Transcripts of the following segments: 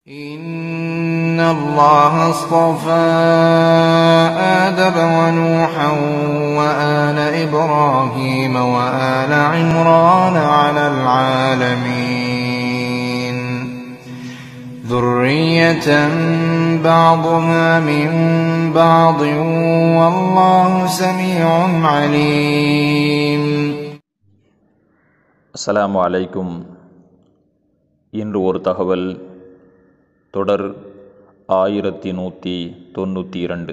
إن الله اصطفى آدم ونوحا وآل إبراهيم وآل عمران على العالمين ذرية بعضها من بعض والله سميع عليم அஸ்ஸலாமு அலைக்கும் இன்று ஒரு தகவல் தொடர் ஆயிரத்தி நூற்றி தொண்ணூற்றி இரண்டு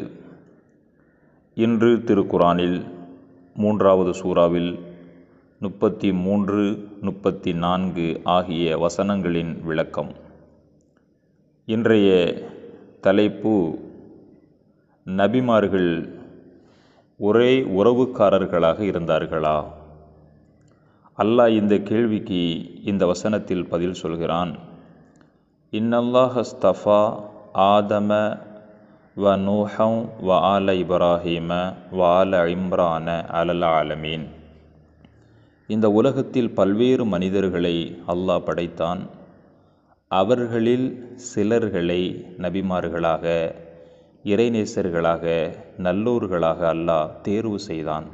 இன்று திருக்குரானில் மூன்றாவது சூறாவில் முப்பத்தி மூன்று முப்பத்தி நான்கு ஆகிய வசனங்களின் விளக்கம் இன்றைய தலைப்பு நபிமார்கள் ஒரே உறவுக்காரர்களாக இருந்தார்களா அல்லாஹ் இந்த கேள்விக்கு இந்த வசனத்தில் பதில் சொல்கிறான் இன்னல்லாஹ் ஸ்தஃபா ஆதம வ நூஹம் வ ஆல இப்ராஹீம வ ஆல இம்ரான அலல் ஆலமீன் இந்த உலகத்தில் பல்வேறு மனிதர்களை அல்லாஹ் படைத்தான் அவர்களில் சிலர்களை நபிமார்களாக இறைநேசர்களாக நல்லோர்களாக அல்லாஹ் தேர்வு செய்தான்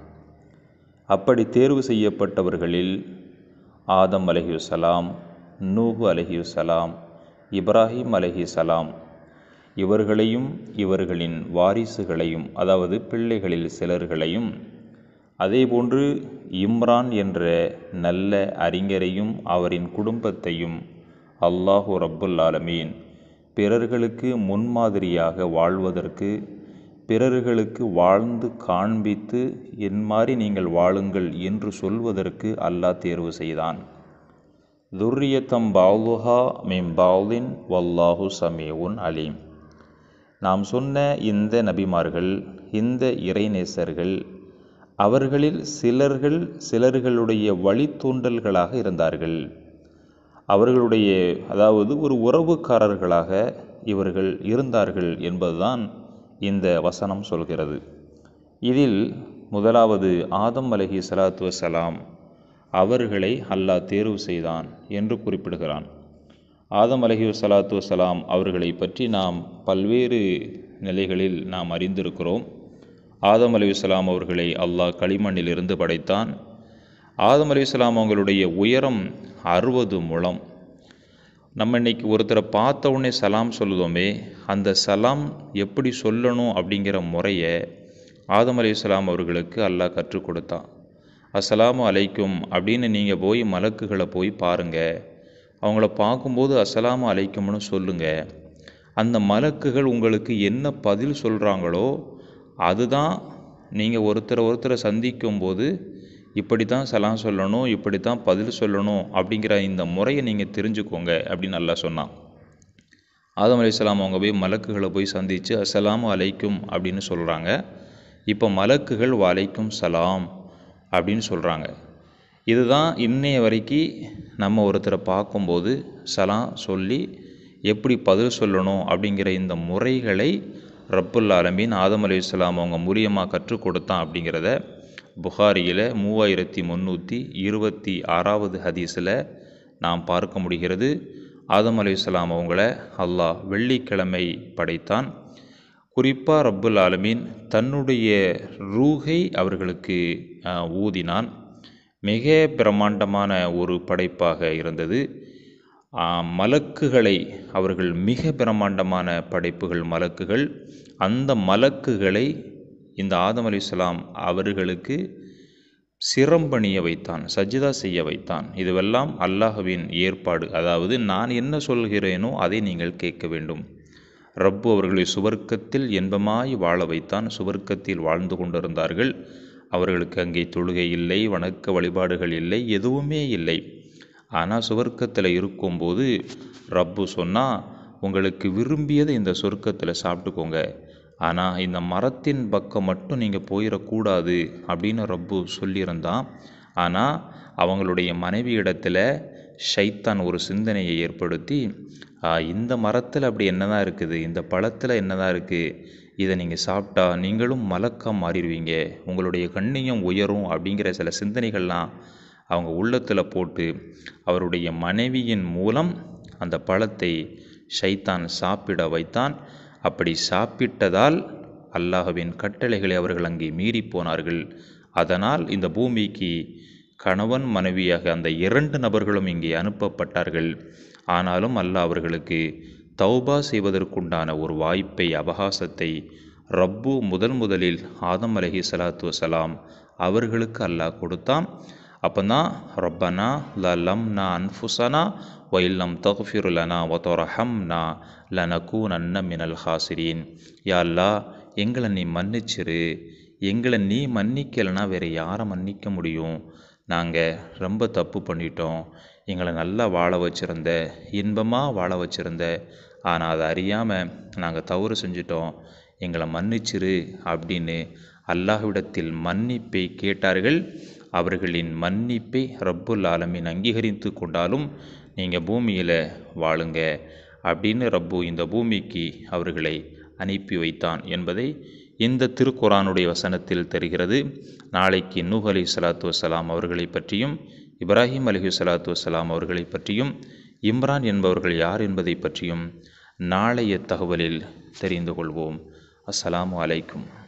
அப்படி தேர்வு செய்யப்பட்டவர்களில் ஆதம் அலஹியுசலாம் நூஹு அலஹியுசலாம் இப்ராஹிம் அலஹிசலாம் இவர்களையும் இவர்களின் வாரிசுகளையும் அதாவது பிள்ளைகளில் சிலர்களையும் அதேபோன்று இம்ரான் என்ற நல்ல அறிஞரையும் அவரின் குடும்பத்தையும் அல்லாஹு ரப்புல் ஆலமீன் பிறர்களுக்கு முன்மாதிரியாக வாழ்வதற்கு பிறர்களுக்கு வாழ்ந்து காண்பித்து என் மாதிரி நீங்கள் வாழுங்கள் என்று சொல்வதற்கு அல்லாஹ் தேர்வு செய்தான் துர்ரியத்தம் பாவுஹா மிம் பாவுலின் வல்லாஹு சமீவுன் அலீம் நாம் சொன்ன இந்த நபிமார்கள் இந்த இறைநேசர்கள் அவர்களில் சிலர்கள் சிலர்களுடைய வழித்தூண்டல்களாக இருந்தார்கள் அவர்களுடைய அதாவது ஒரு உறவுக்காரர்களாக இவர்கள் இருந்தார்கள் என்பதுதான் இந்த வசனம் சொல்கிறது இதில் முதலாவது ஆதம் அலஹி சலாத்து வசலாம் அவர்களை அல்லாஹ் தேர்வு செய்தான் என்று குறிப்பிடுகிறான் ஆதம் அலஹி சலாத்து வசலாம் அவர்களை பற்றி நாம் பல்வேறு நிலைகளில் நாம் அறிந்திருக்கிறோம் ஆதம் அலி வலாம் அவர்களை அல்லாஹ் களிமண்ணிலிருந்து படைத்தான் ஆதம் அலி வலாம் அவங்களுடைய உயரம் அறுபது முழம் நம்ம இன்னைக்கு ஒருத்தரை பார்த்த உடனே சலாம் சொல்லுதோமே அந்த சலாம் எப்படி சொல்லணும் அப்படிங்கிற முறையை ஆதம் அலி இஸ்லாம் அவர்களுக்கு அல்லாஹ் கற்றுக் கொடுத்தான் அஸ்ஸலாமு அலைக்கும் அப்படின்னு நீங்கள் போய் மலக்குகளை போய் பாருங்கள் அவங்கள பார்க்கும்போது அஸ்ஸலாமு அலைக்கும்னு சொல்லுங்கள் அந்த மலக்குகள் உங்களுக்கு என்ன பதில் சொல்கிறாங்களோ அதுதான் நீங்கள் ஒருத்தரை ஒருத்தரை சந்திக்கும் போது இப்படி தான் சலாம் சொல்லணும் இப்படி தான் பதில் சொல்லணும் அப்படிங்கிற இந்த முறையை நீங்கள் தெரிஞ்சுக்கோங்க அப்படின்னு நல்லா சொன்னான் ஆதம் அலிஸ்லாம் அவங்க போய் மலக்குகளை போய் சந்தித்து அஸ்ஸலாமு அலைக்கும் அப்படின்னு சொல்கிறாங்க இப்போ மலக்குகள் வலைக்கும் சலாம் அப்படின்னு சொல்கிறாங்க இதுதான் இன்னைய வரைக்கும் நம்ம ஒருத்தரை பார்க்கும்போது சலாம் சொல்லி எப்படி பதில் சொல்லணும் அப்படிங்கிற இந்த முறைகளை ரப்புல் ஆலமீன் ஆதம் அலி இஸ்லாம் அவங்க மூலியமாக கற்றுக் கொடுத்தான் அப்படிங்கிறத புகாரியில் மூவாயிரத்தி முந்நூற்றி இருபத்தி ஆறாவது ஹதீஸில் நாம் பார்க்க முடிகிறது ஆதம் அலி இஸ்லாம் அவங்கள அல்லாஹ் வெள்ளிக்கிழமை படைத்தான் குறிப்பாக ரப்புல் ஆலமீன் தன்னுடைய ரூகை அவர்களுக்கு ஊதினான் மிக பிரம்மாண்டமான ஒரு படைப்பாக இருந்தது மலக்குகளை அவர்கள் மிக பிரம்மாண்டமான படைப்புகள் மலக்குகள் அந்த மலக்குகளை இந்த ஆதம் அலி இஸ்லாம் அவர்களுக்கு சிரம்பணிய வைத்தான் சஜிதா செய்ய வைத்தான் இதுவெல்லாம் அல்லாஹுவின் ஏற்பாடு அதாவது நான் என்ன சொல்கிறேனோ அதை நீங்கள் கேட்க வேண்டும் ரப்பு அவர்களை சுவர்க்கத்தில் இன்பமாய் வாழ வைத்தான் சுவர்க்கத்தில் வாழ்ந்து கொண்டிருந்தார்கள் அவர்களுக்கு அங்கே தொழுகை இல்லை வணக்க வழிபாடுகள் இல்லை எதுவுமே இல்லை ஆனால் சுவர்க்கத்தில் இருக்கும்போது ரப்பு சொன்னால் உங்களுக்கு விரும்பியதை இந்த சொர்க்கத்தில் சாப்பிட்டுக்கோங்க ஆனால் இந்த மரத்தின் பக்கம் மட்டும் நீங்கள் போயிடக்கூடாது அப்படின்னு ரப்பு சொல்லியிருந்தான் ஆனால் அவங்களுடைய மனைவி இடத்துல ஷைத்தான் ஒரு சிந்தனையை ஏற்படுத்தி இந்த மரத்தில் அப்படி என்னதான் இருக்குது இந்த பழத்தில் என்னதான் இருக்குது இதை நீங்கள் சாப்பிட்டா நீங்களும் மலக்காக மாறிடுவீங்க உங்களுடைய கண்ணியம் உயரும் அப்படிங்கிற சில சிந்தனைகள்லாம் அவங்க உள்ளத்தில் போட்டு அவருடைய மனைவியின் மூலம் அந்த பழத்தை ஷைத்தான் சாப்பிட வைத்தான் அப்படி சாப்பிட்டதால் அல்லாஹ்வின் கட்டளைகளை அவர்கள் அங்கே மீறி போனார்கள் அதனால் இந்த பூமிக்கு கணவன் மனைவியாக அந்த இரண்டு நபர்களும் இங்கே அனுப்பப்பட்டார்கள் ஆனாலும் அல்லாஹ் அவர்களுக்கு தௌபா செய்வதற்குண்டான ஒரு வாய்ப்பை அவகாசத்தை ரப்பு முதல் முதலில் ஆதம் அலஹி சலாத்து வசலாம் அவர்களுக்கு அல்லாஹ் கொடுத்தான் அப்போதான் ரப்பனா ல லம் நா அன்ஃபுசனா வைல்லம் தகுஃபிருலனா ஒத்தொரஹம்னா லனக்கூனன்ன மினல் ஹாசிரீன் யா அல்லாஹ் எங்களை நீ மன்னிச்சிரு எங்களை நீ மன்னிக்கலைன்னா வேறு யாரை மன்னிக்க முடியும் நாங்கள் ரொம்ப தப்பு பண்ணிட்டோம் எங்களை நல்லா வாழ வச்சுருந்த இன்பமாக வாழ வச்சுருந்த ஆனால் அதை அறியாமல் நாங்கள் தவறு செஞ்சிட்டோம் எங்களை மன்னிச்சிரு அப்படின்னு அல்லாஹ்விடத்தில் மன்னிப்பை கேட்டார்கள் அவர்களின் மன்னிப்பை ரப்புல் ஆலமீன் அங்கீகரித்து கொண்டாலும் நீங்கள் பூமியில் வாழுங்க அப்படின்னு ரப்பு இந்த பூமிக்கு அவர்களை அனுப்பி வைத்தான் என்பதை இந்த திருக்குரானுடைய வசனத்தில் தெரிகிறது நாளைக்கு நூஹ் அலி சலாத்து வசலாம் அவர்களை பற்றியும் இப்ராஹிம் அலிஹி சலாத்து வசலாம் அவர்களை பற்றியும் இம்ரான் என்பவர்கள் யார் என்பதை பற்றியும் நாளைய தகவலில் தெரிந்து கொள்வோம் அஸ்ஸலாமு அலைக்கும்